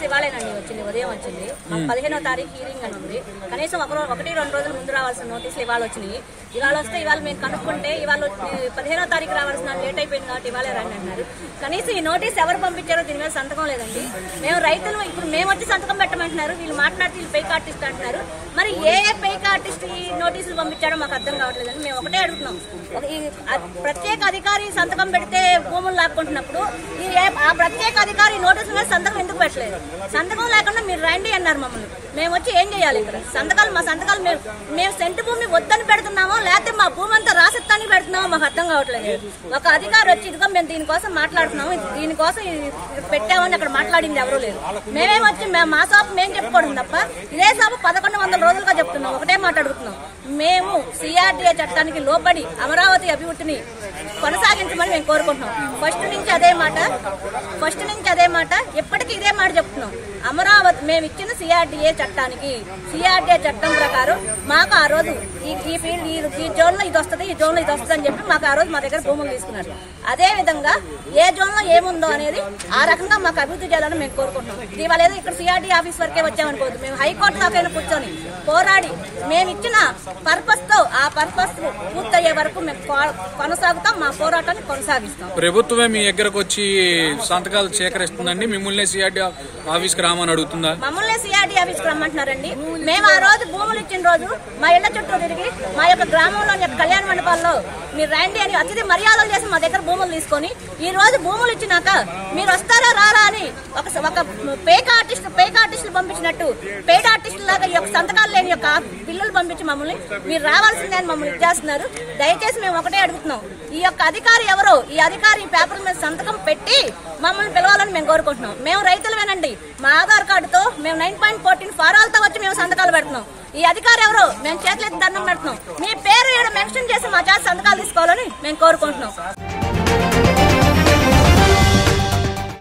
ఇవాళేనండి వచ్చింది ఉదయం వచ్చింది మాకు పదిహేనో తారీఖు హీరింగ్ అని ఉంది కనీసం ఒక రో- ఒకటి రెండు రోజుల ముందు రావాల్సిన నోటీసులు ఇవాళ వచ్చినాయి ఇవాళ వస్తే ఇవాళ మేము కనుక్కుంటే ఇవాళ వచ్చి- పదిహేనో తారీఖు రావాల్సిన లేట్ అయిపోయింది కాబట్టి ఇవాళే రండి అన్నారు కనీసం ఈ నోటీస్ ఎవరు పంపించారో దీని మీద సంతకం లేదండి మేము రైతులు ఇప్పుడు మేము వచ్చి సంతకం పెట్టమంటున్నారు వీళ్ళు మాట్లాడితే వీళ్ళు పేక్ ఆర్టిస్ట్ అంటున్నారు మరి ఏ ఏ పేక్ ఆర్టిస్ట్ ఈ నోటీసులు పంపించాడో మాకు అర్థం కావట్లేదండి మేము ఒకటే అడుగుతున్నాం ఒక- ఈ అ- ప్రత్యేక అధికారి సంతకం పెడితే భూములు లాక్కుంటున్నప్పుడు ఈ ఏ- ఆ ప్రత్యేక అధికారి నోటీసుల మీద సంతకం ఎందుకు పెట్టలేదు సంతకం లేకుండా మీరు రండి అన్నారు మమ్మల్ని మేము వచ్చి ఏం చేయాలి ఇక్కడ సంతకాలు మా సంతకాలు మేము మేము సెంటు భూమి వద్దని పెడుతున్నామో లేకపోతే మా భూమి అంతా రాసిస్తానికి పెడుతున్నామో మాకు అర్థం కావట్లేదు ఒక అధికారి వచ్చి ఇదిగో మేము దీనికోసం మాట్లాడుతున్నాము ఇది- దీనికోసం ఇది పెట్టామని అక్కడ మాట్లాడింది ఎవరూ లేదు మేమేం వచ్చి మేము మా షాప్ మేము చెప్పుకోవడం తప్ప ఇదే షాపు పదకొండు వందల రోజులుగా చెప్తున్నాం ఒకటే మాట అడుగుతున్నాం మేము సిఆర్డీఏ చట్టానికి లోబడి అమరావతి అభివృద్ధిని కొనసాగించమని మేము కోరుకుంటున్నాం ఫస్ట్ నుంచి అదే మాట ఫస్ట్ నుంచి అదే మాట ఎప్పటికీ ఇదే మాట చెప్తున్నాం అమరావతి మేము ఇచ్చిన సిఆర్డీఏ చట్టానికి సిఆర్డీఏ చట్టం ప్రకారం మాకు ఆ రోజు ఈ ఈ ఫీల్డ్ ఈ ఈ జోన్ లో ఇది వస్తుంది ఈ జోన్ లో ఇది వస్తుంది అని చెప్పి మాకు ఆ రోజు మా దగ్గర భూములు తీసుకున్నారు అదే విధంగా ఏ జోన్ లో ఏముందో అనేది ఆ రకంగా మాకు అభివృద్ధి చేయాలని మేము కోరుకుంటున్నాం ఇవాళ ఏదో ఇక్కడ సిఆర్డీ ఆఫీస్ వరకే వచ్చామనుకోవద్దు మేము హైకోర్టు దాకైనా కూర్చొని పోరాడి మేము ఇచ్చిన పర్పస్ తో ఆ పర్పస్ పూర్తయ్యే వరకు మేము కొ- కొనసాగుతాం మా పోరాటాన్ని కొనసాగిస్తాం ప్రభుత్వమే మీ దగ్గరకు వచ్చి సంతకాలు సేకరిస్తుందండి మిమ్మల్ని సిఆర్డీ ఆఫీస్కి రామని అడుగుతుందా మమ్మల్ని సిఆర్డీ ఆఫీస్కి రమ్మంటున్నారండి మేము ఆ రోజు భూములు ఇచ్చిన రోజు మా ఇళ్ల చుట్టూ తిరిగి మా యొక్క గ్రామంలోని యొక్క కళ్యాణ మండపాల్లో మీరు రండి అని అతిథి మర్యాదలు చేసి మా దగ్గర భూములు తీసుకొని ఈ రోజు భూములు ఇచ్చినాక మీరు వస్తారా రారా అని ఒక ఒక పేక ఆర్టిస్ట్ పేక ఆర్టిస్టులు పంపించినట్టు పేట ఆర్టిస్టుల లాగా ఈ యొక్క సంతకాలు లేని యొక్క బిల్లులు పంపించి మమ్మల్ని మీరు రావాల్సిందే అని మమ్మల్ని ఇచ్చేస్తున్నారు దయచేసి మేము ఒకటే అడుగుతున్నాం ఈ యొక్క అధికారి ఎవరో ఈ అధికారి ఈ పేపర్ మీద సంతకం పెట్టి మమ్మల్ని పిలవాలని మేము కోరుకుంటున్నాం మేము రైతులమేనండి మా ఆధార్ కార్డుతో మేము నైన్ పాయింట్ ఫోర్టీన్ ఫారాలతో వచ్చి మేము సంతకాలు పెడుతున్నాం ఈ అధికారి ఎవరో మేము చేతులెత్తి దండం పెడుతున్నాం మీ పేరు ఈడ మెన్షన్ చేసి మా చేత సంతకాలు తీసుకోవాలని మేము కోరుకుంటున్నాం